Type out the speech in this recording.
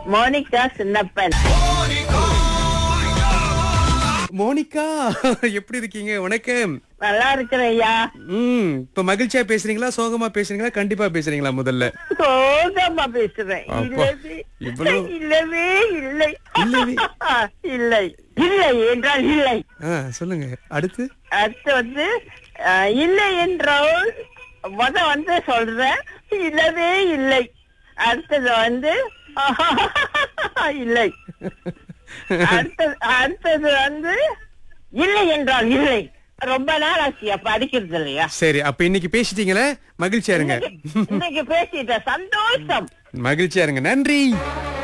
Monica Chinnappan Monica எப்படி இருக்கீங்க வணக்கம் நல்லா இருக்கிறேன் ஐயா ம் இப்ப மகிழ்ச்சியா பேசுறீங்களா சோகமா பேசுறீங்களா கண்டிப்பா பேசுறீங்களா முதல்ல சோகமா பேசுறேன் அப்பா, இல்லவே இவ்வளவு- இல்லவே இல்லை இல்லவே? இல்லை இல்லை என்றால் இல்லை ஆ, சொல்லுங்க அடுத்து அடுத்து வந்து அஹ், இல்லை என்றால் முத வந்து சொல்றேன் இல்லவே இல்லை அடுத்தது வந்து இல்லை அடுத்தது அடுத்தது வந்து இல்லை என்றால் இல்லை ரொம்ப நாள் ஆச்சு படிக்கிறது இல்லையா சரி அப்ப இன்னைக்கு பேசிட்டீங்களே மகிழ்ச்சியா இருங்க இன்னைக்கு பேசிட்ட சந்தோஷம் மகிழ்ச்சியா இருங்க நன்றி